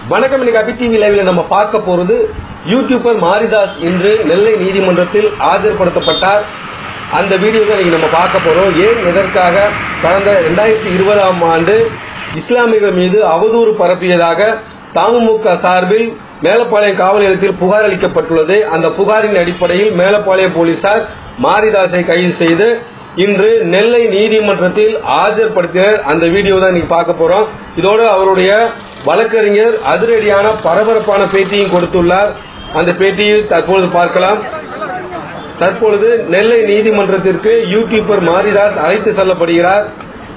வணக்கம் இன்னைக்கு அபி டிவி லைவ்ல நம்ம பார்க்க போறது யூடியூபர் மாரிதாஸ் இன்று நெல்லை நீதிமன்றத்தில் ஆஜர்படுத்தப்பட்டார் அந்த வீடியோ தான் இன்னைக்கு நம்ம பார்க்க போறோம் ஏன் எதற்காக கடந்த ரெண்டாயிரத்தி இருபதாம் ஆண்டு இஸ்லாமியர்கள் மீது அவதூறு பரப்பியதாக தமுமுக சார்பில் மேலப்பாளையம் காவல் நிலையத்தில் புகார் அளிக்கப்பட்டுள்ளது அந்த புகாரின் அடிப்படையில் மேலப்பாளையம் போலீசார் மாரிதாஸை கைது செய்து இன்று நெல்லை நீதிமன்றத்தில் ஆஜர்படுத்தினர் அந்த வீடியோ தான் இன்னைக்கு பார்க்க போறோம் இதோடு அவருடைய வழக்கறிஞர் அதிரடியான பரபரப்பான பேட்டியும் கொடுத்துள்ளார் அந்த பேட்டியை தற்பொழுது பார்க்கலாம் தற்பொழுது நெல்லை நீதிமன்றத்திற்கு யூடியூபர் மாரிதாஸ் அழைத்து செல்லப்படுகிறார்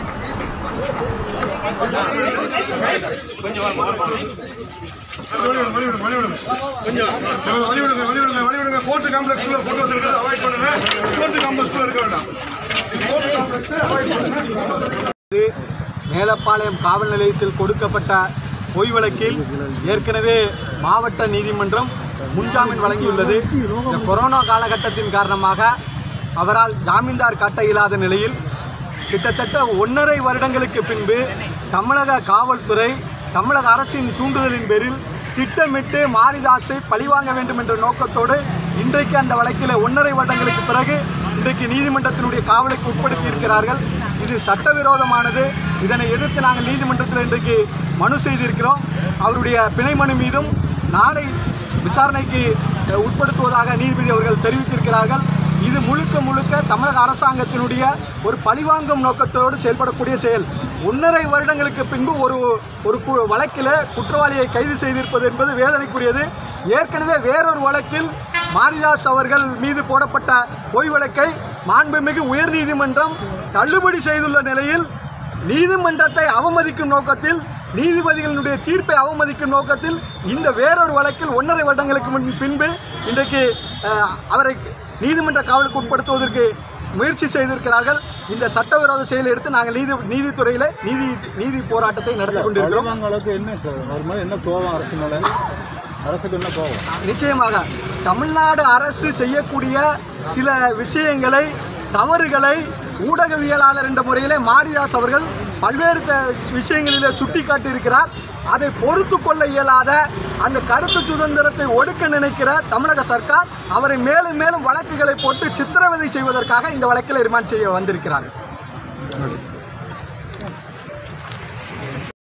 வழி விடுங்க, வழி விடுங்க, வழி விடுங்க. சரி, வழி விடுங்க, வழி விடுங்க, வழி விடுங்க. கோர்ட்டு காம்ப்ளெக்ஸ்க்குள்ள photos இருக்கிறத avoid பண்ணுங்க. கோர்ட்டு காம்ப்ளெக்ஸ்க்குள்ள இருக்க வேண்டாம். கோர்ட்டு காம்ப்ளெக்ஸை avoid பண்ணுங்க. மேலப்பாளையம் காவல் நிலையத்தில் கொடுக்கப்பட்ட பொய் வழக்கில் ஏற்கனவே மாவட்ட நீதிமன்றம் முன்ஜாமீன் வழங்கியுள்ளது இந்த கொரோனா காலகட்டத்தின் காரணமாக அவரால் ஜாமீன்தார் காட்ட இயலாத நிலையில் கிட்டத்தட்ட ஒன்றரை வருடங்களுக்கு பின்பு தமிழக காவல்துறை தமிழக அரசின் தூண்டுதலின் பேரில் திட்டமிட்டு மாரிதாஸை பழிவாங்க வேண்டும் என்ற நோக்கத்தோடு இன்றைக்கு அந்த வழக்கில் ஒன்றரை வருடங்களுக்கு பிறகு இன்றைக்கு நீதிமன்றத்தினுடைய காவலுக்கு உட்படுத்தி இருக்கிறார்கள் இது சட்டவிரோதமானது இதனை எதிர்த்து நாங்கள் நீதிமன்றத்தில் இன்றைக்கு மனு செய்திருக்கிறோம் அவருடைய பிணை மனு மீதும் நாளை விசாரணைக்கு அஹ், உட்படுத்துவதாக நீதிபதி அவர்கள் தெரிவித்திருக்கிறார்கள் இது முழுக்க முழுக்க தமிழக அரசாங்கத்தினுடைய ஒரு பழிவாங்கும் நோக்கத்தோடு செயல்படக்கூடிய செயல் ஒன்றரை வருடங்களுக்கு பின்பு ஒரு ஒரு கு- வழக்கில் குற்றவாளியை கைது செய்திருப்பது என்பது வேதனைக்குரியது ஏற்கனவே வேறொரு வழக்கில் மாரிதாஸ் அவர்கள் மீது போடப்பட்ட பொய் வழக்கை மாண்புமிகு உயர்நீதிமன்றம் தள்ளுபடி செய்துள்ள நிலையில் நீதிமன்றத்தை அவமதிக்கும் நோக்கத்தில் நீதிபதிகளினுடைய தீர்ப்பை அவமதிக்கும் நோக்கத்தில் இந்த வேறொரு வழக்கில் ஒன்றரை வருடங்களுக்கு முன் பின்பு இன்றைக்கு அஹ், அவரை நீதிமன்ற காவலுக்கு உட்படுத்துவதற்கு முயற்சி செய்திருக்கிறார்கள் இந்த சட்டவிரோத செயலை எடுத்து நாங்கள் நீதி நீதித்துறையில நீதி நீதி போராட்டத்தை நடத்தி கொண்டிருக்கிறோம் பழிவாங்க அளவுக்கு என்ன சார் அவர் மேல என்ன கோபம் அரசு மேல அரசுக்கு என்ன கோபம் நிச்சயமாக தமிழ்நாடு அரசு செய்யக்கூடிய சில விஷயங்களை தவறுகளை ஊடகவியலாளர் என்ற முறையிலே மாரிதாஸ் அவர்கள் பல்வேறு த- விஷயங்களிலே சுட்டிக்காட்டியிருக்கிறார் அதை பொறுத்து கொள்ள இயலாத அந்த கருத்து சுதந்திரத்தை ஒடுக்க நினைக்கிற தமிழக சர்க்கார் அவரை மேலும் மேலும் வழக்குகளை போட்டு சித்திரவதை செய்வதற்காக இந்த வழக்கில் ரிமாண்ட் செய்ய வந்திருக்கிறார்கள்